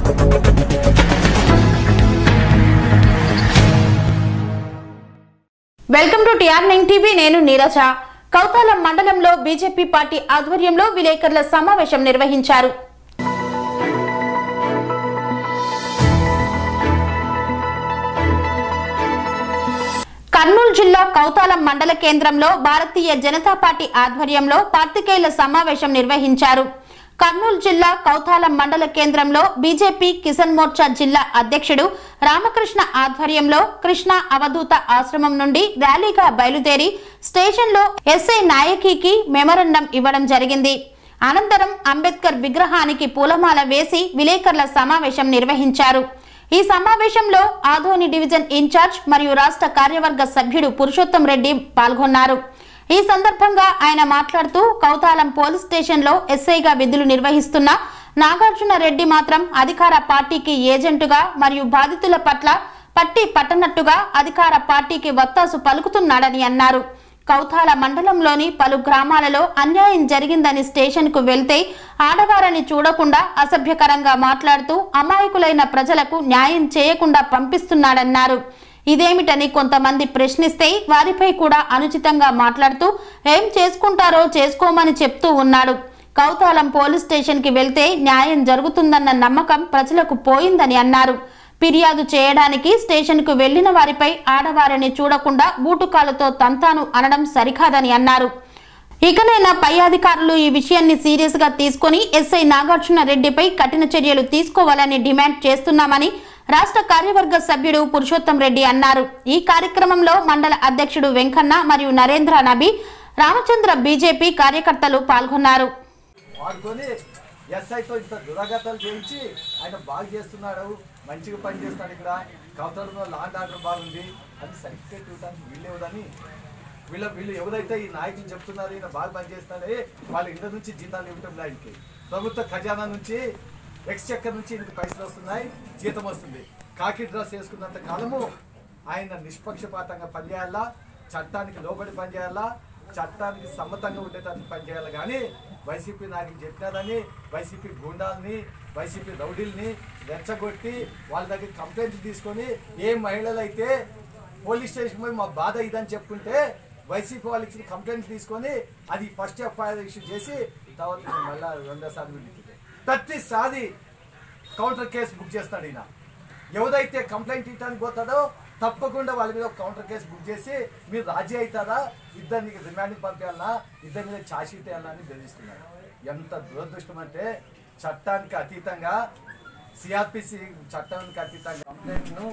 welcome to TR nine TV నేను నీరజ కౌతాలం మండలంలో BJP party ఆధ్వర్యంలో విలేకరుల సమావేశం నిర్వహించారు కర్నూలు జిల్లా కౌతాలం మండల కేంద్రంలో భారతీయ జనతా పార్టీ ఆధ్వర్యంలో పార్టికేయుల సమావేశం నిర్వహించారు కర్నూలు జిల్లా కౌతాలం మండల కేంద్రంలో బీజేపీ కిసాన్ మోర్చా జిల్లా అధ్యక్షుడు రామకృష్ణ ఆధ్వర్యంలో కృష్ణ అవధూత ఆశ్రమం నుండి ర్యాలీగా బయలుదేరి స్టేషన్లో ఎస్ఐ నాయకికి మెమరండం ఇవ్వడం జరిగింది అనంతరం అంబేద్కర్ విగ్రహానికి పూలమాల వేసి విలేకరుల సమావేశం నిర్వహించారు ఈ సమావేశంలో ఆదోని డివిజన్ ఇన్ఛార్జ్ మరియు రాష్ట్ర కార్యవర్గ సభ్యుడు పురుషోత్తం రెడ్డి పాల్గొన్నారు ఈ సందర్భంగా ఆయన మాట్లాడుతూ కౌతాలం పోలీస్ స్టేషన్లో ఎస్ఐగా విధులు నిర్వహిస్తున్న నాగార్జున రెడ్డి మాత్రం అధికార పార్టీకి ఏజెంటుగా మరియు బాధితుల పట్ల పట్టి పట్టనట్టుగా అధికార పార్టీకి వత్తాసు పలుకుతున్నాడని అన్నారు కౌతాల మండలంలోని పలు గ్రామాలలో అన్యాయం జరిగిందని స్టేషన్కు వెళ్తే ఆడవారని చూడకుండా అసభ్యకరంగా మాట్లాడుతూ అమాయకులైన ప్రజలకు న్యాయం చేయకుండా పంపిస్తున్నాడన్నారు ఇదేమిటని కొంతమంది ప్రశ్నిస్తే వారిపై కూడా అనుచితంగా మాట్లాడుతూ ఏం చేసుకుంటారో చేసుకోమని చెప్తూ ఉన్నాడు కౌతాలం పోలీస్ స్టేషన్కి వెళ్తే న్యాయం జరుగుతుందన్న నమ్మకం ప్రజలకు పోయిందని అన్నారు ఫిర్యాదు చేయడానికి స్టేషన్కు వెళ్లిన వారిపై ఆడవారిని చూడకుండా బూటుకాలతో తంతాను అనడం సరికాదని అన్నారు ఇకనైనా పై అధికారులు ఈ విషయాన్ని సీరియస్ గా తీసుకుని ఎస్ఐ నాగార్జున రెడ్డిపై కఠిన చర్యలు తీసుకోవాలని డిమాండ్ చేస్తున్నామని రాష్ట్ర కార్యవర్గ సభ్యుడు పురుషోత్తం రెడ్డి అన్నారు ఈ కార్యక్రమంలో మండల అధ్యక్షుడు వెంకన్న మరియు నరేంద్ర నబి రామచంద్ర బీజేపీ కార్యకర్తలు పాల్గొన్నారు వాడుకొని ఎస్ఐతో ఇంత దురాఘాతాలు చేయించి ఆయన బాగా చేస్తున్నాడు మంచిగా పని చేస్తాడు ఇక్కడ కౌతలంలో లాండ్ ఆర్డర్ బాగుంది అది సర్టిఫికేట్ ఇవ్వడానికి వీళ్ళు ఇవ్వదని వీళ్ళ వీళ్ళు ఎవరైతే ఈ నాయకులు చెప్తున్నారు ఈయన బాగా పని చేస్తాడే వాళ్ళ ఇంటి నుంచి జీతాలు ఇవ్వటం ఆయనకి ప్రభుత్వ ఖజానా నుంచి ఎక్స్చెక్కర్ నుంచి ఇంటికి పైసలు వస్తున్నాయి జీతం వస్తుంది కాకి డ్రెస్ వేసుకున్నంత కాలము ఆయన నిష్పక్షపాతంగా పనిచేయాలా చట్టానికి లోబడి పనిచేయాలా చట్టానికి సమ్మతంగా ఉండేటట్టు పనిచేయాలి కానీ వైసీపీ నాయకులు చెప్పినారని వైసీపీ గూండాల్ని వైసీపీ రౌడీల్ని రెచ్చగొట్టి వాళ్ళ దగ్గర కంప్లైంట్ తీసుకొని ఏ మహిళలు అయితే పోలీస్ స్టేషన్ పోయి మా బాధ ఇదని చెప్పుకుంటే వైసీపీ వాళ్ళు ఇచ్చిన కంప్లైంట్ తీసుకొని అది ఫస్ట్ ఎఫ్ఐఆర్ ఇష్యూ చేసి తర్వాత మళ్ళీ రెండోసారి వీళ్ళకి ప్రతిసారి కౌంటర్ కేసు బుక్ చేస్తాడు ఈయన ఎవరైతే కంప్లైంట్ ఇవ్వడానికి పోతాడో తప్పకుండా వాళ్ళ మీద ఒక కౌంటర్ కేసు బుక్ చేసి మీరు రాజీ అవుతారా ఇద్దరిని రిమాండ్కి పంపించాలన్నా ఇద్దరి మీద ఛార్జ్షీట్ వేయాలని అని బెదిరిస్తున్నారు ఎంత దురదృష్టం అంటే చట్టానికి అతీతంగా సిఆర్పిసి చట్టానికి అతీతంగా కంప్లైంట్ను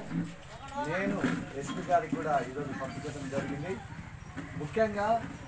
నేను ఎస్పీ గారికి కూడా ఈరోజు పంపించడం జరిగింది ముఖ్యంగా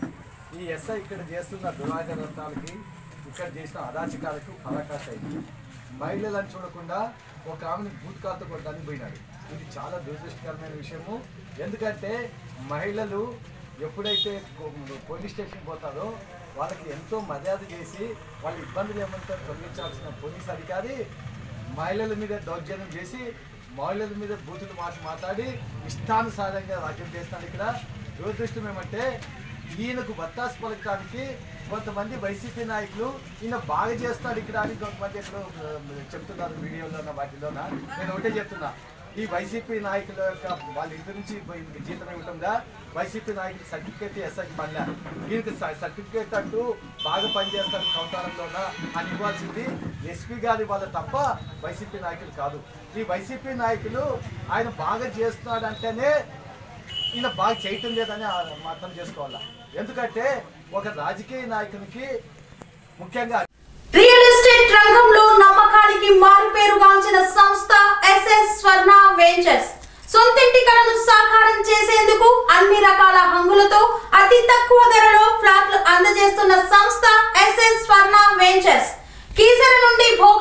ఈ ఎస్ఐ ఇక్కడ చేస్తున్న దురాచారాలకి ఇక్కడ చేసిన అరాచకాలకు పరాకాష్ట అయింది మహిళలను చూడకుండా ఒక ఆమెను బూత్ కాల్తో కొట్టడానికి పోయినాడు ఇది చాలా దురదృష్టకరమైన విషయము ఎందుకంటే మహిళలు ఎప్పుడైతే కో- పోలీస్ స్టేషన్ పోతారో వాళ్ళకి ఎంతో మర్యాద చేసి వాళ్ళ ఇబ్బందులు ఏమంటే తొలగించాల్సిన పోలీస్ అధికారి మహిళల మీద దౌర్జన్యం చేసి మహిళల మీద బూతులు మాట మాట్లాడి ఇష్టానుసారంగా రాజ్యం చేస్తాడు ఇక్కడ దురదృష్టం ఏమంటే ఈయనకు బత్తాసు పలకడానికి కొంతమంది వైసీపీ నాయకులు ఈయన బాగా చేస్తాడు ఇక్కడ అని కొంతమంది ఎక్కడో ఆ, చెప్తున్నారు వీడియోలోన వాటిలోన నేను ఒకటే చెప్తున్నా ఈ వైసీపీ నాయకుల యొక్క వాళ్ళ ఇంటి నుంచి ఈయనకి జీతం ఇవ్వటంగా వైసీపీ నాయకులు సర్టిఫికేట్ ఎస్ఐకి పనిలే ఈయనకి సర్టిఫికేట్ అంటూ బాగా పనిచేస్తాడు కౌతారంలోన అని ఇవ్వాల్సింది ఎస్పీ గారి వాళ్ళ తప్ప వైసీపీ నాయకులు కాదు ఈ వైసీపీ నాయకులు ఆయన బాగా చేస్తున్నాడు అంటేనే ఈయన బాగా చేయటం లేదని ఆ- అర్థం చేసుకోవాలా ఎందుకంటే ఒక రాజకీయ నాయకునికి ముఖ్యంగా రియల్ ఎస్టేట్ రంగంలో నమ్మకానికి మారుపేరుగాంచిన సంస్థ ఎస్ఎస్ స్వర్ణ వెంచర్స్ సొంతింటి కలను సాకారం చేసేందుకు అన్ని రకాల హంగులతో అతి తక్కువ ధరలో ఫ్లాట్లు అందజేస్తున్న సంస్థ ఎస్ఎస్ స్వర్ణ వెంచర్స్ కీసర నుండి భో